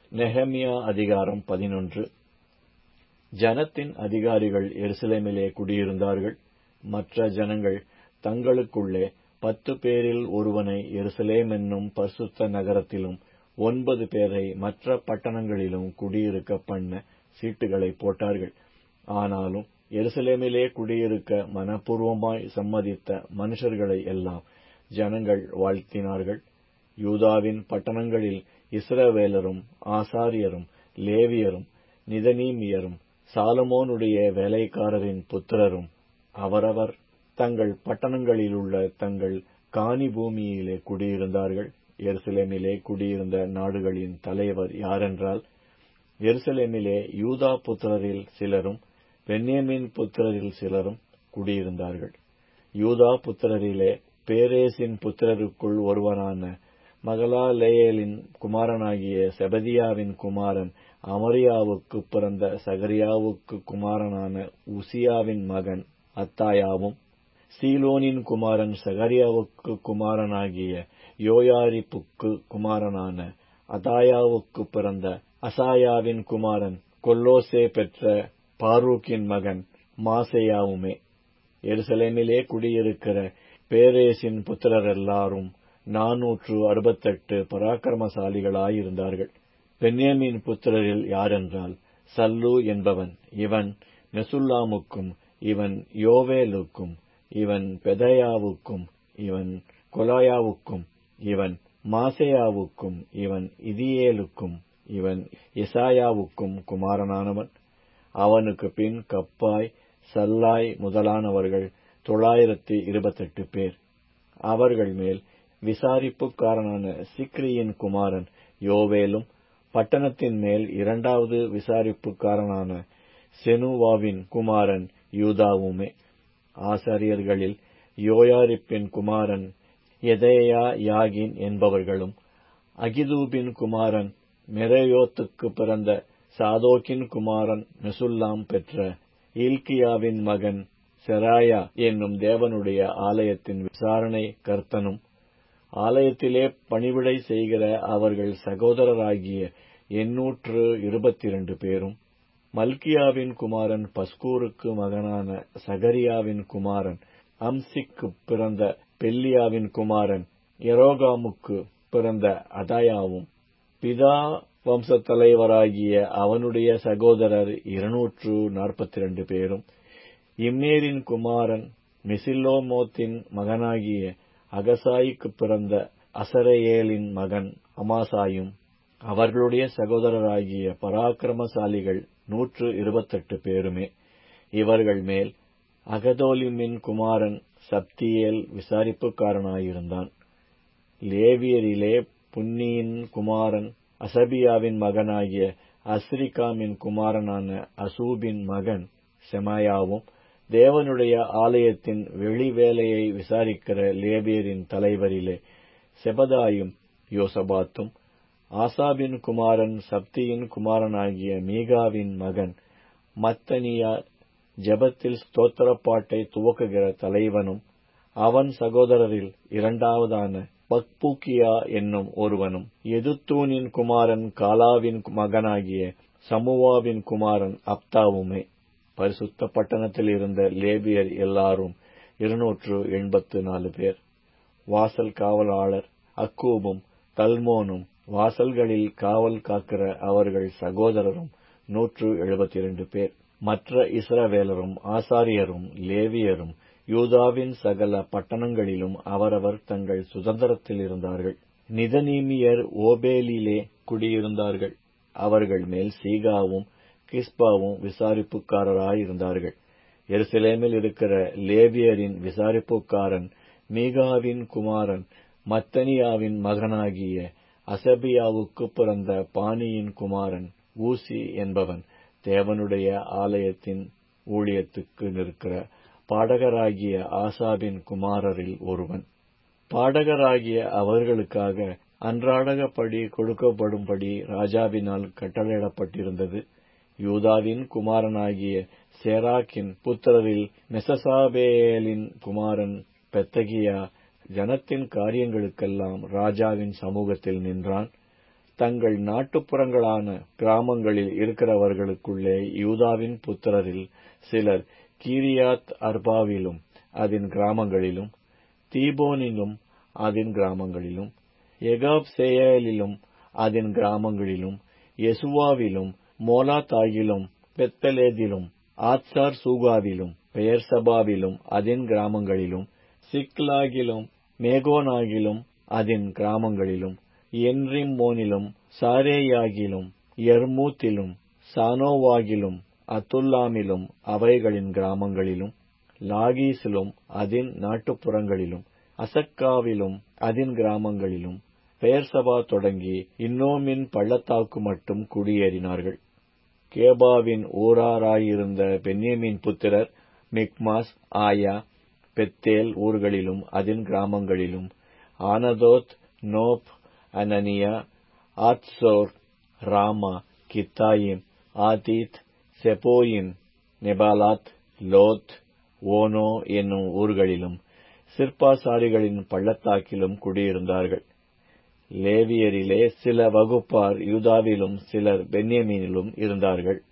நெகமியா அதிகாரம் பதினொன்று ஜனத்தின் அதிகாரிகள் எருசலேமிலே குடியிருந்தார்கள் மற்ற ஜனங்கள் தங்களுக்குள்ளே பத்து பேரில் ஒருவனை எருசலேம் என்னும் பரிசுத்த நகரத்திலும் ஒன்பது பேரை மற்ற பட்டணங்களிலும் குடியிருக்க பண்ண சீட்டுகளை போட்டார்கள் ஆனாலும் எருசலேமிலே குடியிருக்க மனப்பூர்வமாய் சம்மதித்த மனுஷர்களை எல்லாம் ஜனங்கள் வாழ்த்தினார்கள் யூதாவின் பட்டணங்களில் இஸ்ரவேலரும் ஆசாரியரும் லேவியரும் நிதனீமியரும் சாலமோனுடைய வேலைக்காரரின் புத்திரரும் அவரவர் தங்கள் பட்டணங்களிலுள்ள தங்கள் காணி பூமியிலே குடியிருந்தார்கள் எருசலேமிலே குடியிருந்த நாடுகளின் தலைவர் யாரென்றால் எருசலேமிலே யூதா புத்திரரில் சிலரும் பென்யமின் புத்திரரில் சிலரும் குடியிருந்தார்கள் யூதா புத்திரரிலே பேரேசின் புத்திரருக்குள் ஒருவனான மகலாலேயலின் குமாரனாகிய செபதியாவின் குமாரன் அமரியாவுக்கு பிறந்த சகரியாவுக்கு குமாரனான உசியாவின் மகன் அத்தாயாவும் சீலோனின் குமாரன் சகரியாவுக்கு குமாரனாகிய யோயாரிப்புக்கு குமாரனான அதாயாவுக்கு பிறந்த அசாயாவின் குமாரன் கொல்லோசே பெற்ற பாரூக்கின் மகன் மாசேயாவுமே எருசலேமிலே குடியிருக்கிற பேரேசின் புத்திரர் எல்லாரும் நாநூற்று அறுபத்தெட்டு பராக்கிரமசாலிகளாயிருந்தார்கள் பென்யமின் புத்திரரில் யாரென்றால் சல்லு என்பவன் இவன் மெசுல்லாமுக்கும் இவன் யோவேலுக்கும் இவன் பெதயாவுக்கும் இவன் கொலாயாவுக்கும் இவன் மாசேயாவுக்கும் இவன் இதியேலுக்கும் இவன் இசாயாவுக்கும் குமாரனானவன் அவனுக்கு பின் கப்பாய் சல்லாய் முதலானவர்கள் தொள்ளாயிரத்தி இருபத்தெட்டு பேர் அவர்கள் மேல் விசாரிப்புக்காரனான சிக்ரியின் குமாரன் யோவேலும் பட்டணத்தின் மேல் இரண்டாவது விசாரிப்புக்காரனான செனுவாவின் குமாரன் யூதாவுமே ஆசாரியர்களில் யோயாரிப்பின் குமாரன் எதேயா யாகின் என்பவர்களும் அகிதூபின் குமாரன் மெரேயோத்துக்கு பிறந்த சாதோக்கின் குமாரன் மெசுல்லாம் பெற்ற இல்கியாவின் மகன் செராயா என்னும் தேவனுடைய ஆலயத்தின் விசாரணை கர்த்தனும் ஆலயத்திலே பணிவிடை செய்கிற அவர்கள் சகோதரராகிய எண்ணூற்று இருபத்தி இரண்டு பேரும் மல்கியாவின் குமாரன் பஸ்கூருக்கு மகனான சகரியாவின் குமாரன் அம்சிக்கு பிறந்த பெல்லியாவின் குமாரன் எரோகாமுக்கு பிறந்த அதாயாவும் பிதா வம்சத் தலைவராகிய அவனுடைய சகோதரர் இருநூற்று நாற்பத்தி இரண்டு பேரும் இம்மேரின் குமாரன் மிசில்லோமோத்தின் மகனாகிய அகசாய்க்கு பிறந்த அசரேயேலின் மகன் அமாசாயும் அவர்களுடைய சகோதரராகிய பராக்கிரமசாலிகள் நூற்று இருபத்தெட்டு பேருமே இவர்கள் மேல் அகதோலிமின் குமாரன் சப்தியேல் விசாரிப்புக்காரனாயிருந்தான் லேவியரிலே புன்னியின் குமாரன் அசபியாவின் மகனாகிய அஸ்ரிகாமின் குமாரனான அசூபின் மகன் செமாயாவும் தேவனுடைய ஆலயத்தின் வெளி வேலையை விசாரிக்கிற லேபியரின் தலைவரிலே செபதாயும் யோசபாத்தும் ஆசாபின் குமாரன் சப்தியின் குமாரனாகிய மீகாவின் மகன் மத்தனியா ஜெபத்தில் ஸ்தோத்திரப்பாட்டை துவக்குகிற தலைவனும் அவன் சகோதரரில் இரண்டாவதான பக்பூக்கியா என்னும் ஒருவனும் எதுத்தூனின் குமாரன் காலாவின் மகனாகிய சமுவாவின் குமாரன் அப்தாவுமே பரிசுத்த பட்டணத்தில் இருந்த லேபியர் எல்லாரும் இருநூற்று எண்பத்து நாலு பேர் வாசல் காவலாளர் அக்கூபும் தல்மோனும் வாசல்களில் காவல் காக்கிற அவர்கள் சகோதரரும் நூற்று எழுபத்தி இரண்டு பேர் மற்ற இஸ்ரவேலரும் ஆசாரியரும் லேவியரும் யூதாவின் சகல பட்டணங்களிலும் அவரவர் தங்கள் சுதந்திரத்தில் இருந்தார்கள் நிதனீமியர் ஓபேலிலே குடியிருந்தார்கள் அவர்கள் மேல் சீகாவும் கிஸ்பாவும் விசாரிப்புக்காரராயிருந்தார்கள் எருசலேமில் இருக்கிற லேவியரின் விசாரிப்புக்காரன் மீகாவின் குமாரன் மத்தனியாவின் மகனாகிய அசபியாவுக்கு பிறந்த பானியின் குமாரன் ஊசி என்பவன் தேவனுடைய ஆலயத்தின் ஊழியத்துக்கு நிற்கிற பாடகராகிய ஆசாபின் குமாரரில் ஒருவன் பாடகராகிய அவர்களுக்காக அன்றாடகப்படி கொடுக்கப்படும்படி ராஜாவினால் கட்டளையிடப்பட்டிருந்தது யூதாவின் குமாரனாகிய சேராக்கின் புத்திரரில் மெசசாபேலின் குமாரன் பெத்தகியா ஜனத்தின் காரியங்களுக்கெல்லாம் ராஜாவின் சமூகத்தில் நின்றான் தங்கள் நாட்டுப்புறங்களான கிராமங்களில் இருக்கிறவர்களுக்குள்ளே யூதாவின் புத்திரரில் சிலர் கீரியாத் அர்பாவிலும் அதன் கிராமங்களிலும் தீபோனிலும் அதன் கிராமங்களிலும் எகாப்சேயலிலும் அதன் கிராமங்களிலும் யெசுவாவிலும் மோலாத்தாகிலும் பெத்தலேதிலும் ஆத்சார் சூகாவிலும் பெயர்சபாவிலும் அதன் கிராமங்களிலும் சிக்லாகிலும் மேகோனாகிலும் அதன் கிராமங்களிலும் என்ரிம்மோனிலும் சாரேயாகிலும் யர்மூத்திலும் சானோவாகிலும் அதுல்லாமிலும் அவைகளின் கிராமங்களிலும் லாகீசிலும் அதன் நாட்டுப்புறங்களிலும் அசக்காவிலும் அதன் கிராமங்களிலும் பெயர்சபா தொடங்கி இன்னோமின் பள்ளத்தாக்கு மட்டும் குடியேறினார்கள் கேபாவின் ஊராராயிருந்த பென்யமின் புத்திரர் மிக்மாஸ் ஆயா பெத்தேல் ஊர்களிலும் அதன் கிராமங்களிலும் Anathoth Nob Ananiah Hazor Ramah Gittaim Hadid Zeboim Neballat Lod Ono என்னும் ஊர்களிலும் சிற்பாசாரிகளின் பள்ளத்தாக்கிலும் குடியிருந்தார்கள் லேவியரிலே சில வகுப்பார் யூதாவிலும் சிலர் பென்யமீனிலும் இருந்தார்கள்